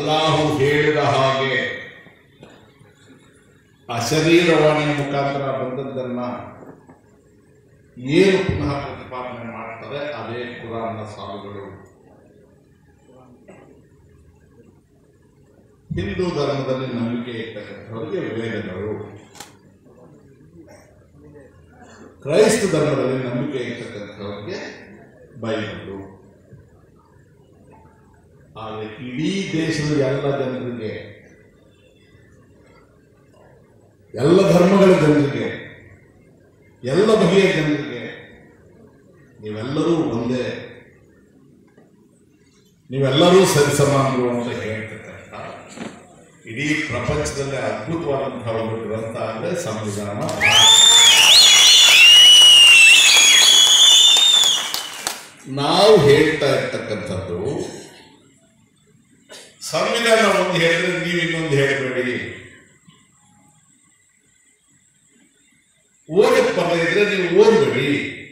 ಅಲ್ಲಾಹು ಹೇಳಿದ ಹಾಗೆ ಅಶರೀರವಾಣಿಯ ಮುಖಾಂತರ ಬಂದದ್ದನ್ನ ಏನು ಪುನಃ ಪ್ರತಿಪಾದನೆ ಮಾಡ್ತಾರೆ ಅದೇ ಕುರಾನ್ನ ಸಾಲುಗಳು ಹಿಂದೂ ಧರ್ಮದಲ್ಲಿ ನಂಬಿಕೆ ಇರ್ತಕ್ಕಂಥವರಿಗೆ ವೇದಗಳು ಕ್ರೈಸ್ತ ಧರ್ಮದಲ್ಲಿ ನಂಬಿಕೆ ಇರ್ತಕ್ಕಂಥವರಿಗೆ ಬೈಬಲು ಆದರೆ ಇಡೀ ದೇಶದ ಎಲ್ಲ ಜನರಿಗೆ ಎಲ್ಲ ಧರ್ಮಗಳ ಜನರಿಗೆ ಎಲ್ಲ ಬಗೆಯ ಜನರಿಗೆ ನೀವೆಲ್ಲರೂ ಒಂದೇ ನೀವೆಲ್ಲರೂ ಸರಿಸಮಾನರು ಅಂತ ಹೇಳ್ತಕ್ಕಂಥ ಇಡೀ ಪ್ರಪಂಚದಲ್ಲೇ ಅದ್ಭುತವಾದಂತಹ ಒಂದು ಗ್ರಂಥ ಅಂದ್ರೆ ಸಂವಿಧಾನ ನಾವು ಹೇಳ್ತಾ ಇರ್ತಕ್ಕಂಥದ್ದು ಸಂವಿಧಾನ ಒಂದು ಹೇಳಿದ್ರೆ ನೀವು ಇನ್ನೊಂದು ಹೇಳಬೇಡಿ ಓದಕ್ಕೆ ಬರದೇ ಇದ್ರೆ ನೀವು ಓದಬೇಡಿ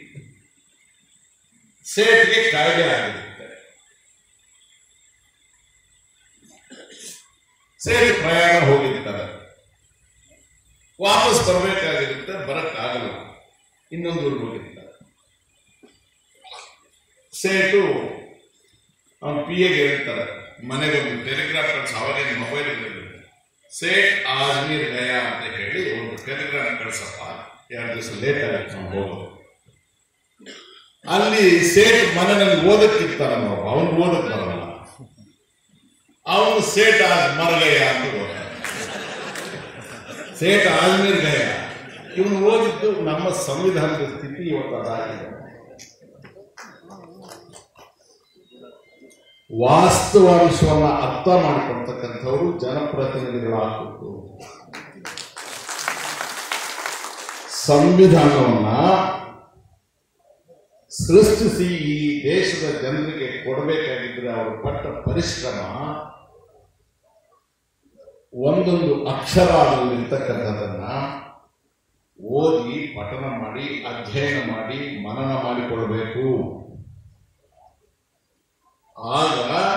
ಸೇಟ್ಗೆ ಕಾಯ್ದೆ ಆಗಿರುತ್ತೆ ಸೇಟ್ ಪ್ರಯಾಣ ಹೋಗಿರ್ತಾರೆ ವಾಪಸ್ ಬರಬೇಕಾಗಿರುತ್ತೆ ಬರಕ್ಕಾಗಲ್ಲ ಇನ್ನೊಂದು ಊರಿಗೆ ಹೋಗಿರ್ತಾರೆ ಸೇಟು ಅವನ ಪಿ ಎಗೆ ಹೇಳ್ತಾರೆ ಮನೆಗೆ ಒಂದು ಟೆಲಿಗ್ರಾಫ್ ಕಳ್ಸಿ ಅವಾಗ ಮೊಬೈಲ್ ಸೇಟ್ ಆಜ್ಮೀರ್ ಗಯಾ ಅಂತ ಹೇಳಿ ಒಂದು ಟೆಲಿಗ್ರಾಮ್ ಕಳ್ಸಪ್ಪ ಎರಡು ದಿವಸ ಲೇಟ್ ಆಗುತ್ತೆ ನಾವು ಹೋಗೋದು ಅಲ್ಲಿ ಸೇಟ್ ಮನೆಯಲ್ಲಿ ಓದಕ್ಕಿರ್ತಾರ ನಾವು ಅವನು ಓದಕ್ ಬರಲ್ಲ ಅವನು ಸೇಟ್ ಆಜ್ ಮರಗಯ ಅಂತ ಓದ ಸೇಟ್ ಆಜ್ಮೀರ್ ಗಯ ಇವನು ಓದಿದ್ದು ನಮ್ಮ ಸಂವಿಧಾನದ ಸ್ಥಿತಿ ಇವತ್ತು ಅದಾಗಿದೆ ವಾಸ್ತವಾಂಶವನ್ನ ಅರ್ಥ ಮಾಡಿಕೊಡ್ತಕ್ಕಂಥವ್ರು ಜನಪ್ರತಿನಿಧಿಗಳಾಗಬೇಕು ಸಂವಿಧಾನವನ್ನ ಸೃಷ್ಟಿಸಿ ಈ ದೇಶದ ಜನರಿಗೆ ಕೊಡಬೇಕಾಗಿದ್ರೆ ಅವರು ಪಟ್ಟ ಪರಿಶ್ರಮ ಒಂದೊಂದು ಅಕ್ಷರದಲ್ಲಿರ್ತಕ್ಕಂಥದನ್ನ ಓದಿ ಪಠನ ಮಾಡಿ ಅಧ್ಯಯನ ಮಾಡಿ ಮನನ ಮಾಡಿಕೊಳ್ಬೇಕು ಆಗ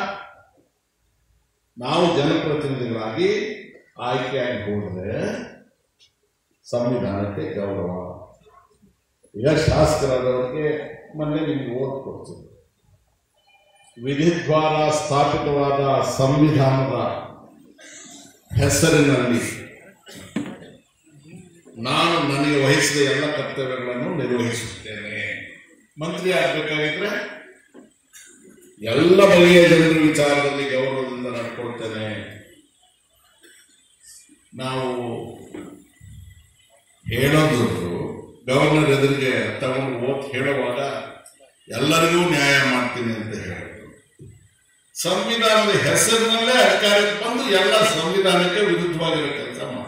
ನಾವು ಜನಪ್ರತಿನಿಧಿಗಳಾಗಿ ಆಯ್ಕೆಯಾಗಿ ಹೋದರೆ ಸಂವಿಧಾನಕ್ಕೆ ಗೌರವ ಈಗ ಶಾಸಕರಾದವರಿಗೆ ಮೊನ್ನೆ ನಿಮ್ಗೆ ಓದ್ ಕೊಡ್ತೀನಿ ವಿಧಿದ್ವಾರ ಸ್ಥಾಪಿತವಾದ ಸಂವಿಧಾನದ ಹೆಸರಿನಲ್ಲಿ ನಾನು ನನಗೆ ವಹಿಸಿದ ಎಲ್ಲ ಕರ್ತವ್ಯಗಳನ್ನು ನಿರ್ವಹಿಸುತ್ತೇನೆ ಮಂತ್ರಿ ಆಗಬೇಕಾಗಿದ್ರೆ ಎಲ್ಲ ಬಗೆಯ ಜನರ ವಿಚಾರದಲ್ಲಿ ಗೌರವದಿಂದ ನಡ್ಕೊಳ್ತೇನೆ ನಾವು ಹೇಳೋದು ಗವರ್ನರ್ ಎದುರಿಗೆ ತಗೊಂಡು ಓದ್ ಹೇಳುವಾಗ ಎಲ್ಲರಿಗೂ ನ್ಯಾಯ ಮಾಡ್ತೀನಿ ಅಂತ ಹೇಳಿದ್ರು ಸಂವಿಧಾನದ ಹೆಸರಿನಲ್ಲೇ ಅಧಿಕಾರಕ್ಕೆ ಬಂದು ಎಲ್ಲ ಸಂವಿಧಾನಕ್ಕೆ ವಿರುದ್ಧವಾಗಿರೋ ಕೆಲಸ ಮಾಡಿ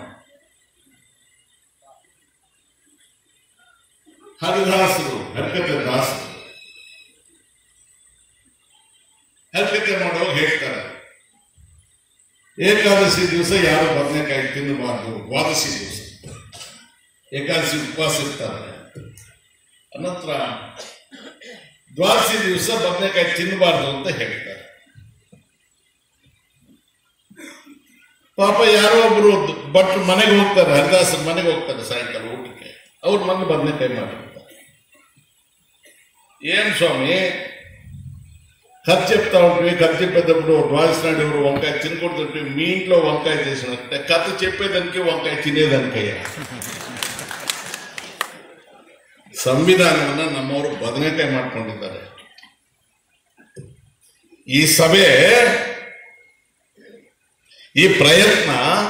ಹರಿದಾಸರು ಹರಿಕತೆ ದಾಸರು ಹರಿಕತೆ ಮಾಡುವಾಗ ಹೇಳ್ತಾರೆ ಏಕಾದಶಿ ದಿವಸ ಯಾರು ಬದನೆಕಾಯಿ ತಿನ್ನಬಾರ್ದು ದ್ವಾದಶಿ ದಿವಸ ಏಕಾದಶಿ ಉಪವಾಸ ಇರ್ತಾರೆ ಅನಂತರ ದ್ವಾದಶಿ ದಿವಸ ಬದನೆಕಾಯಿ ತಿನ್ನಬಾರ್ದು ಅಂತ ಹೇಳ್ತಾರೆ ಪಾಪ ಯಾರೋ ಒಬ್ರು ಭಟ್ರು ಮನೆಗೆ ಹೋಗ್ತಾರೆ ಹರಿದಾಸರ ಮನೆಗೆ ಹೋಗ್ತಾರೆ ಸಾಯಂಕಾಲ ಊಟಕ್ಕೆ ಅವ್ರ ಮನೆ ಬದನೆಕಾಯಿ ಮಾಡಿರ್ತಾರೆ ಏನ್ ಸ್ವಾಮಿ ಖರ್ಚೆಪ್ತಾ ಉಂಟ್ವಿ ఖర్చెప్పేటప్పుడు డ్వాయిస్ నాడు వంకాయ తినకూడదు మీ ఇంట్లో వంకాయ చేసినట్టే కథ చెప్పేదానికి వంకాయ తినేదానికయ్య ಸಂವಿಧಾನವನ್ನ ನಮ್ಮವರು ಬದನೆಕಾಯಿ ಮಾಡ್ಕೊಂಡಿದ್ದಾರೆ ಈ ಸಭೆ ಈ ಪ್ರಯತ್ನ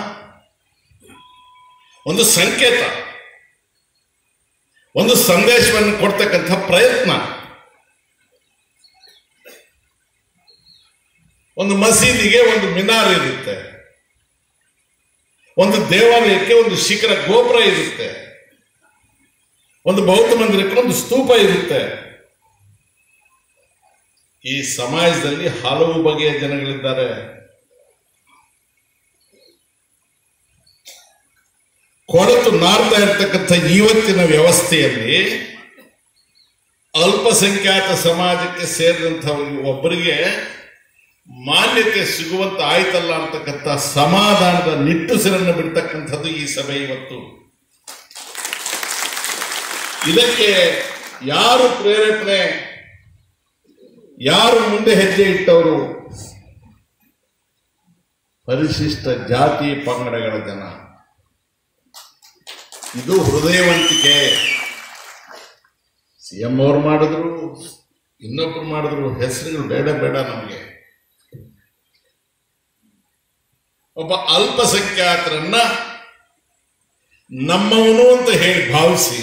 ಒಂದು ಸಂಕೇತ ಒಂದು ಸಂದೇಶವನ್ನು ಕೊಡ್ತಕ್ಕಂಥ ಪ್ರಯತ್ನ ಒಂದು ಮಸೀದಿಗೆ ಒಂದು ಮಿನಾರ್ ಇರುತ್ತೆ ಒಂದು ದೇವಾಲಯಕ್ಕೆ ಒಂದು ಶಿಖರ ಗೋಪುರ ಇರುತ್ತೆ ಒಂದು ಬೌದ್ಧ ಮಂದಿರಕ್ಕೆ ಒಂದು ಸ್ತೂಪ ಇರುತ್ತೆ ಈ ಸಮಾಜದಲ್ಲಿ ಹಲವು ಬಗೆಯ ಜನಗಳಿದ್ದಾರೆ ಕೊಳತು ನಾರ್ತಾ ಇರ್ತಕ್ಕಂಥ ಇವತ್ತಿನ ವ್ಯವಸ್ಥೆಯಲ್ಲಿ ಅಲ್ಪಸಂಖ್ಯಾತ ಸಮಾಜಕ್ಕೆ ಸೇರಿದಂಥವರಿಗೆ ಒಬ್ಬರಿಗೆ ಮಾನ್ಯತೆ ಸಿಗುವಂತ ಆಯ್ತಲ್ಲ ಅಂತಕ್ಕಂಥ ಸಮಾಧಾನದ ನಿಟ್ಟುಸಿರನ್ನು ಬಿಡ್ತಕ್ಕಂಥದ್ದು ಈ ಸಭೆ ಇವತ್ತು ಇದಕ್ಕೆ ಯಾರು ಪ್ರೇರೇಪಣೆ ಯಾರು ಮುಂದೆ ಹೆಜ್ಜೆ ಇಟ್ಟವರು ಪರಿಶಿಷ್ಟ ಜಾತಿ ಪಂಗಡಗಳ ಜನ ಇದು ಹೃದಯವಂತಿಕೆ ಸಿ ಎಂ ಅವ್ರು ಮಾಡಿದ್ರು ಇನ್ನೊಬ್ರು ಮಾಡಿದ್ರು ಹೆಸರುಗಳು ಬೇಡ ಬೇಡ ನಮಗೆ ಒಬ್ಬ ಅಲ್ಪಸಂಖ್ಯಾತರನ್ನ ನಮ್ಮವನು ಅಂತ ಹೇಳಿ ಭಾವಿಸಿ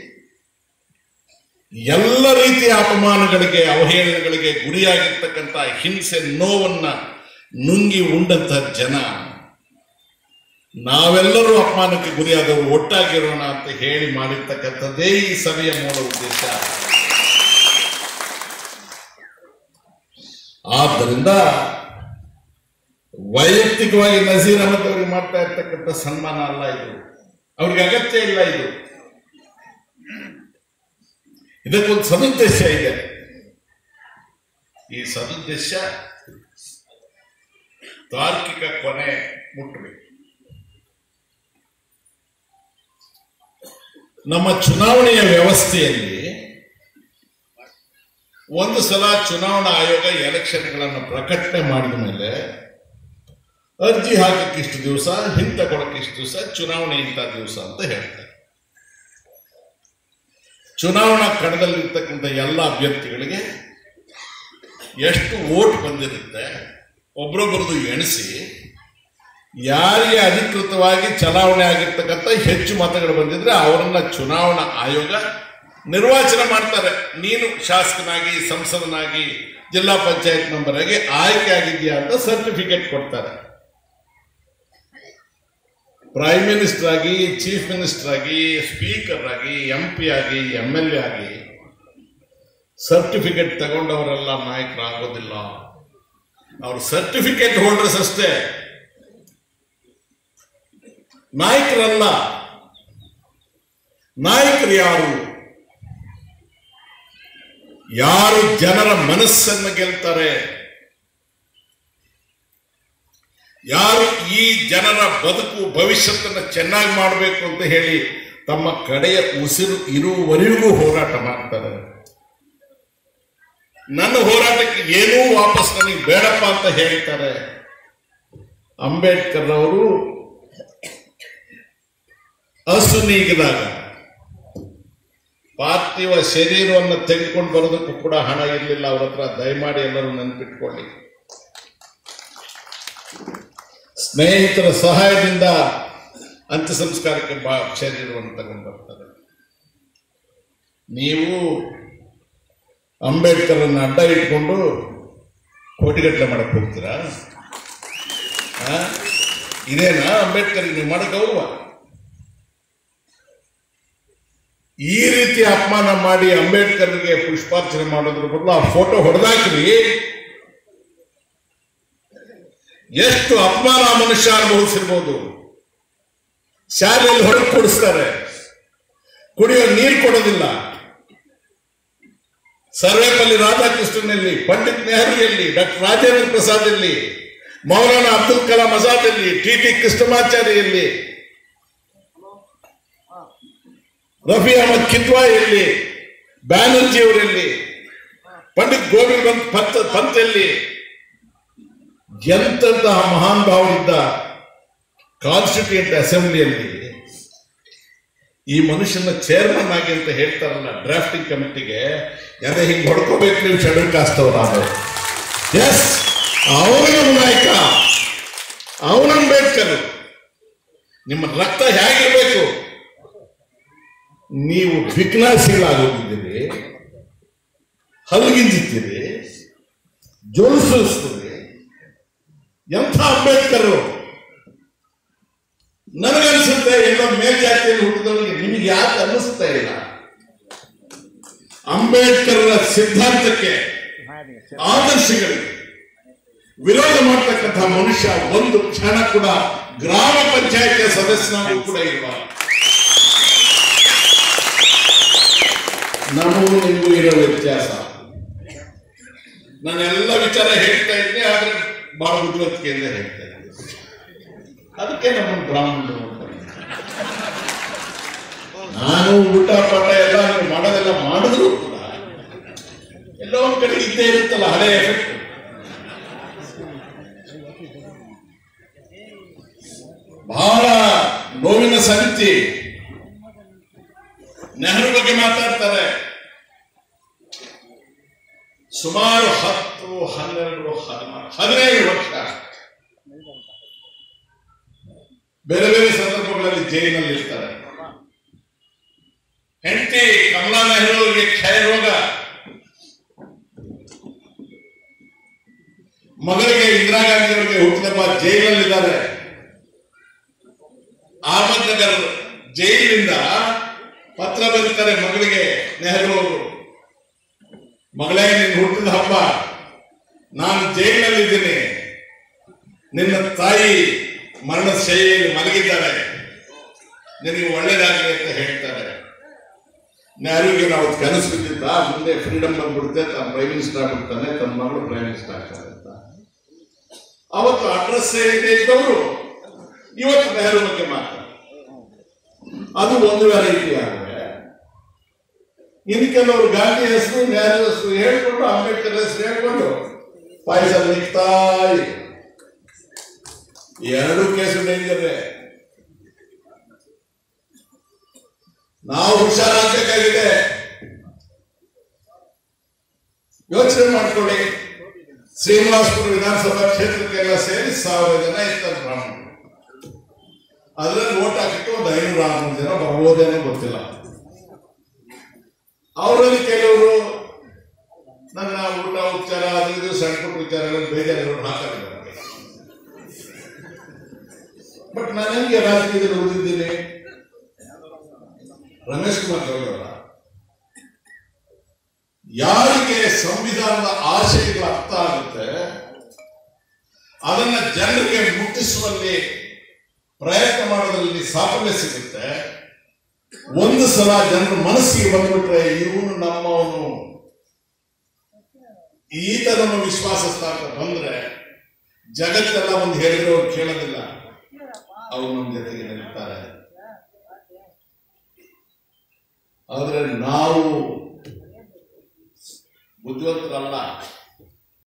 ಎಲ್ಲ ರೀತಿಯ ಅಪಮಾನಗಳಿಗೆ ಅವಹೇಳನಗಳಿಗೆ ಗುರಿಯಾಗಿರ್ತಕ್ಕಂಥ ಹಿಂಸೆ ನೋವನ್ನ ನುಂಗಿ ಉಂಡಂತ ಜನ ನಾವೆಲ್ಲರೂ ಅಪಮಾನಕ್ಕೆ ಗುರಿಯಾದವರು ಒಟ್ಟಾಗಿರೋಣ ಅಂತ ಹೇಳಿ ಮಾಡಿರ್ತಕ್ಕಂಥದ್ದೇ ಈ ಸಭೆಯ ಮೂಲ ಉದ್ದೇಶ ಆದ್ದರಿಂದ ವೈಯಕ್ತಿಕವಾಗಿ ನಜೀರ್ ಅಹಮದ್ ಅವರಿಗೆ ಮಾಡ್ತಾ ಇರ್ತಕ್ಕಂಥ ಸನ್ಮಾನ ಅಲ್ಲ ಇದು ಅವ್ರಿಗೆ ಅಗತ್ಯ ಇಲ್ಲ ಇದು ಇದಕ್ಕೊಂದು ಸದುದ್ದೇಶ ಇದೆ ಈ ಸದುದ್ದೇಶ ತಾರ್ಕಿಕ ಕೊನೆ ಮುಟ್ಟಬೇಕು ನಮ್ಮ ಚುನಾವಣೆಯ ವ್ಯವಸ್ಥೆಯಲ್ಲಿ ಒಂದು ಸಲ ಚುನಾವಣಾ ಆಯೋಗ ಎಲೆಕ್ಷನ್ಗಳನ್ನು ಪ್ರಕಟಣೆ ಮಾಡಿದ ಮೇಲೆ ಅರ್ಜಿ ಹಾಕಕ್ಕೆ ಇಷ್ಟು ದಿವಸ ಹಿಂತಕೊಳಕ್ಕೆ ಇಷ್ಟು ದಿವಸ ಚುನಾವಣೆ ಇಂಥ ದಿವಸ ಅಂತ ಹೇಳ್ತಾರೆ ಚುನಾವಣಾ ಕಣದಲ್ಲಿರ್ತಕ್ಕಂಥ ಎಲ್ಲ ಅಭ್ಯರ್ಥಿಗಳಿಗೆ ಎಷ್ಟು ಓಟ್ ಬಂದಿರುತ್ತೆ ಒಬ್ರೊಬ್ಬರದು ಎಣಿಸಿ ಯಾರಿಗೆ ಅಧಿಕೃತವಾಗಿ ಚಲಾವಣೆ ಆಗಿರ್ತಕ್ಕಂಥ ಹೆಚ್ಚು ಮತಗಳು ಬಂದಿದ್ರೆ ಅವರನ್ನ ಚುನಾವಣಾ ಆಯೋಗ ನಿರ್ವಾಚನ ಮಾಡ್ತಾರೆ ನೀನು ಶಾಸಕನಾಗಿ ಸಂಸದನಾಗಿ ಜಿಲ್ಲಾ ಪಂಚಾಯತ್ ಮೆಂಬರ್ ಆಗಿ ಆಯ್ಕೆ ಆಗಿದ್ಯಾ ಅಂತ ಸರ್ಟಿಫಿಕೇಟ್ ಕೊಡ್ತಾರೆ ಪ್ರೈಮ್ ಮಿನಿಸ್ಟರ್ ಆಗಿ ಚೀಫ್ ಮಿನಿಸ್ಟರ್ ಆಗಿ ಸ್ಪೀಕರ್ ಆಗಿ ಎಂ ಪಿ ಆಗಿ ಎಂ ಎಲ್ ಎ ಆಗಿ ಸರ್ಟಿಫಿಕೇಟ್ ತಗೊಂಡವರೆಲ್ಲ ನಾಯಕರಾಗೋದಿಲ್ಲ ಅವರು ಸರ್ಟಿಫಿಕೇಟ್ ಹೋಲ್ಡರ್ಸ್ ಅಷ್ಟೇ ನಾಯಕರಲ್ಲ ನಾಯಕರು ಯಾರು ಯಾರು ಜನರ ಮನಸ್ಸನ್ನು ಗೆಲ್ತಾರೆ ಯಾರು ಈ ಜನರ ಬದುಕು ಭವಿಷ್ಯತ್ತನ್ನು ಚೆನ್ನಾಗಿ ಮಾಡಬೇಕು ಅಂತ ಹೇಳಿ ತಮ್ಮ ಕಡೆಯ ಉಸಿರು ಇರುವವರೆಗೂ ಹೋರಾಟ ಮಾಡ್ತಾರೆ ನನ್ನ ಹೋರಾಟಕ್ಕೆ ಏನೂ ವಾಪಸ್ ನನಗೆ ಬೇಡಪ್ಪ ಅಂತ ಹೇಳ್ತಾರೆ ಅಂಬೇಡ್ಕರ್ ಅವರು ಹಸು ನೀಗಿದಾಗ ಪಾರ್ಥಿವ ಶರೀರವನ್ನು ತೆಗೆದುಕೊಂಡು ಬರೋದಕ್ಕೂ ಕೂಡ ಹಣ ಇರಲಿಲ್ಲ ಅವ್ರ ಹತ್ರ ದಯಮಾಡಿ ಎಲ್ಲರೂ ನೆನ್ಪಿಟ್ಕೊಳ್ಳಿ ಸ್ನೇಹಿತರ ಸಹಾಯದಿಂದ ಅಂತ್ಯ ಸಂಸ್ಕಾರಕ್ಕೆ ಬಾ ಶರೀರವನ್ನು ತಗೊಂಡು ಬರ್ತಾರೆ ನೀವು ಅಂಬೇಡ್ಕರ್ ಅಡ್ಡ ಇಟ್ಕೊಂಡು ಕೋಟಿಗಟ್ಟಲೆ ಮಾಡಕ್ ಹೋಗ್ತೀರಾ ಆ? ಇದೇನಾ ಅಂಬೇಡ್ಕರ್ ನೀವು ಮಾಡೋ ಗೌರವ ಈ ರೀತಿ ಅಪಮಾನ ಮಾಡಿ ಅಂಬೇಡ್ಕರ್ಗೆ ಪುಷ್ಪಾರ್ಚನೆ ಮಾಡೋದ್ರ ಬದಲು ಆ ಫೋಟೋ ಹೊಡೆದಾಕ್ರಿ ಎಷ್ಟು ಅಪಮಾನ ಆ ಮನುಷ್ಯ ಅನುಭವಿಸಿರ್ಬೋದು ಶಾಲೆಯಲ್ಲಿ ಹೊರಗೆ ಕೊಡಿಸ್ತಾರೆ ಕುಡಿಯೋ ನೀರು ಕೊಡೋದಿಲ್ಲ ಸರ್ವೇಪಲ್ಲಿ ರಾಧಾಕೃಷ್ಣನಲ್ಲಿ ಪಂಡಿತ್ ನೆಹರುಯಲ್ಲಿ ಡಾಕ್ಟರ್ ರಾಜೇಂದ್ರ ಪ್ರಸಾದ್ ಇಲ್ಲಿ ಮೌಲಾನಾ ಅಬ್ದುಲ್ ಕಲಾಂ ಆಜಾದ್ ಇಲ್ಲಿ ಟಿ ಟಿ ಕೃಷ್ಣಮಾಚಾರ್ಯಲ್ಲಿ ರಫಿ ಅಹಮದ್ ಕಿದ್ವಾ ಎಲ್ಲಿ ಬ್ಯಾನರ್ಜಿ ಅವರಲ್ಲಿ ಪಂಡಿತ್ ಗೋವಿಂದ್ ಪಂತ್ ಪಂತ್ ಪಂತ್ ಎಲ್ಲಿ ಎಂತಹ ಮಹಾನ್ ಭಾವರಿದ್ದ ಕಾನ್ಸ್ಟಿಟ್ಯೂಂಟ್ ಅಸೆಂಬ್ಲಿಯಲ್ಲಿ ಈ ಮನುಷ್ಯನ ಚೇರ್ಮನ್ ಆಗಿ ಅಂತ ಹೇಳ್ತಾರಲ್ಲ ಡ್ರಾಫ್ಟಿಂಗ್ ಕಮಿಟಿಗೆ ಎದೆ ಹಿಂಗೆ ಹೊಡ್ಕೋಬೇಕು ನೀವು ಶೆಡ್ಯೂಲ್ ಕಾಸ್ಟ್ ಅವ್ರು ನಾನು ಎಸ್ ಅವನ ನಾಯಕ ಅವನ ಅಂಬೇಡ್ಕರ್ ನಿಮ್ಮ ರಕ್ತ ಹೇಗಿರ್ಬೇಕು ನೀವು ವಿಘ್ನಾಸಿಗಳಾಗೋಗಿದ್ದೀರಿ ಹಲ್ಗಿಂಜಿದ್ದೀರಿ ಜೋಲಿಸಿಸ್ತೀರಿ ಎಂಥ ಅಂಬೇಡ್ಕರ್ ನನಗನ್ಸುತ್ತೆ ಎಲ್ಲ ಮೇಲ್ಜಾತಿಯಲ್ಲಿ ಹುಟ್ಟಿದವರಿಗೆ ನಿಮಗೆ ಯಾಕೆ ಅನ್ನಿಸ್ತಾ ಇಲ್ಲ ಅಂಬೇಡ್ಕರ್ ಸಿದ್ಧಾಂತಕ್ಕೆ ಆದರ್ಶಗಳಿಗೆ ವಿರೋಧ ಮಾಡತಕ್ಕಂಥ ಮನುಷ್ಯ ಒಂದು ಕ್ಷಣ ಕೂಡ ಗ್ರಾಮ ಪಂಚಾಯತಿಯ ಸದಸ್ಯನಾಗೂ ಕೂಡ ಇಲ್ವಾ ನಮಗೂ ನಿಮಗೂ ಇರೋ ವ್ಯತ್ಯಾಸ ನಾನು ಎಲ್ಲ ವಿಚಾರ ಹೇಳ್ತಾ ಇದ್ದೆ ಆದ್ರೆ ಬಹಳ ಬುದ್ಧಿವಂತಿಕೆಯಿಂದ ಹೇಳ್ತಾ ಇದ್ದೆ ಅದಕ್ಕೆ ನಮ್ಮ ಬ್ರಾಹ್ಮಣರು ಅಂತಾರೆ. ನಾನು ಊಟ ಪಾಠ ಎಲ್ಲ ನೀವು ಮಾಡೋದೆಲ್ಲ ಮಾಡಿದ್ರು ಕೂಡ ಎಲ್ಲೋ ಒಂದ್ ಕಡೆ ಇದ್ದೇ ಇರುತ್ತಲ್ಲ ಹಳೆ ಎಫೆಕ್ಟ್ ಬಹಳ ನೋವಿನ ಸಂಗತಿ ನೆಹರು ಬಗ್ಗೆ ಮಾತಾಡ್ತಾರೆ ಸುಮಾರು ಹತ್ತು ಹನ್ನೆರಡು ಹದಿನಾರು ಹದಿನೈದು ವರ್ಷ ಬೇರೆ ಬೇರೆ ಸಂದರ್ಭಗಳಲ್ಲಿ ಜೈಲಿನಲ್ಲಿ ಇರ್ತಾರೆ ಹೆಂಡತಿ ಕಮಲಾ ನೆಹರು ಅವರಿಗೆ ಕ್ಷಯ ರೋಗ ಮಗಳಿಗೆ ಇಂದಿರಾ ಗಾಂಧಿ ಅವರಿಗೆ ಹುಟ್ಟಿದಪ್ಪ ಜೈಲಲ್ಲಿದ್ದಾರೆ ಅಹಮದ್ನಗರ್ ಜೈಲಿನಿಂದ ಪತ್ರ ಬರೀತಾರೆ ಮಗಳಿಗೆ ನೆಹರು ಅವರು ಮಗಳೇ ನಿನ್ನ ಹುಟ್ಟಿದ ಹಬ್ಬ ನಾನು ಜೈಲಿನಲ್ಲಿದ್ದೀನಿ ನಿನ್ನ ತಾಯಿ ಮರಣ ಶೈಲಿಯಲ್ಲಿ ಮಲಗಿದ್ದಾರೆ ನಿನಗೆ ಒಳ್ಳೇದಾಗಲಿ ಅಂತ ಹೇಳ್ತಾರೆ ನೆಹರುಗೆ ನಾವು ಕನಸು ಬಿದ್ದಿದ್ದ ಮುಂದೆ ಫ್ರೀಡಮ್ ಬಂದ್ಬಿಡುತ್ತೆ ತಾನು ಪ್ರೈಮ್ ಮಿನಿಸ್ಟರ್ ಆಗ್ಬಿಡ್ತಾನೆ ತನ್ನ ಮಗಳು ಪ್ರೈಮ್ ಮಿನಿಸ್ಟರ್ ಆಗ್ತಾರೆ ಅಂತ ಅವತ್ತು ಅಡ್ರೆಸ್ ಏನಿದೆ ಇದ್ದವರು ಇವತ್ತು ನೆಹರು ಬಗ್ಗೆ ಮಾತಾಡ ಅದು ಒಂದು ವೆರೈಟಿ ಆಗಿದೆ ಇನ್ನು ಕೆಲವರು ಗಾಂಧಿ ಹೆಸರು ನೆಹರು ಹೆಸರು ಹೇಳ್ಕೊಂಡು ಅಂಬೇಡ್ಕರ್ ಹೆಸರು ಹೇಳ್ಕೊಂಡು ಪಾಯಸ ನಿಗ್ತಾ ಇದೆ ಎರಡು ಕೇಸು ಡೇಂಜರ್ ನಾವು ಹುಷಾರಾಗಬೇಕಾಗಿದೆ ಯೋಚನೆ ಮಾಡ್ಕೊಳ್ಳಿ ಶ್ರೀನಿವಾಸಪುರ ವಿಧಾನಸಭಾ ಕ್ಷೇತ್ರಕ್ಕೆಲ್ಲ ಸೇರಿ ಸಾವಿರ ಜನ ಇರ್ತಾರೆ ಬ್ರಾಹ್ಮಣರು ಅದ್ರಲ್ಲಿ ಓಟ್ ಹಾಕಿಟ್ಟು ಒಂದು ಐನೂರ ಆರ್ನೂರು ಜನ ಬರ್ಬೋದೇನೋ ಗೊತ್ತಿಲ್ಲ ಅವರಲ್ಲಿ ಕೆಲವರು ನನ್ನ ಊಟ ಉಪಚಾರ ಅದು ಇದು ಸಣ್ಣ ಪುಟ್ಟ ವಿಚಾರಗಳು ಬೇಜಾರು ಹಾಕಿದ್ದಾರೆ ಬಟ್ ನಾನು ಹೆಂಗೆ ರಾಜಕೀಯದಲ್ಲಿ ಉಳಿದಿದ್ದೀನಿ ರಮೇಶ್ ಕುಮಾರ್ ಗೌಡರ ಯಾರಿಗೆ ಸಂವಿಧಾನದ ಆಶಯಗಳು ಅರ್ಥ ಆಗುತ್ತೆ ಅದನ್ನ ಜನರಿಗೆ ಮುಟ್ಟಿಸುವಲ್ಲಿ ಪ್ರಯತ್ನ ಮಾಡೋದ್ರಲ್ಲಿ ಸಾಫಲ್ಯ ಸಿಗುತ್ತೆ ಒಂದು ಸಲ ಜನರ ಮನಸ್ಸಿಗೆ ಬಂದ್ಬಿಟ್ರೆ ಇವನು ನಮ್ಮವನು ಈತ ನಮ್ಮ ವಿಶ್ವಾಸಸ್ಥ ಅಂತ ಬಂದ್ರೆ ಜಗತ್ತೆಲ್ಲ ಒಂದು ಹೇಳಿದ್ರೆ ಅವ್ರು ಕೇಳೋದಿಲ್ಲ ಅವ್ರು ನಮ್ಮ ಜೊತೆಗೆ ನಿಲ್ತಾರೆ ಆದ್ರೆ ನಾವು ಬುದ್ಧಿವಂತರಲ್ಲ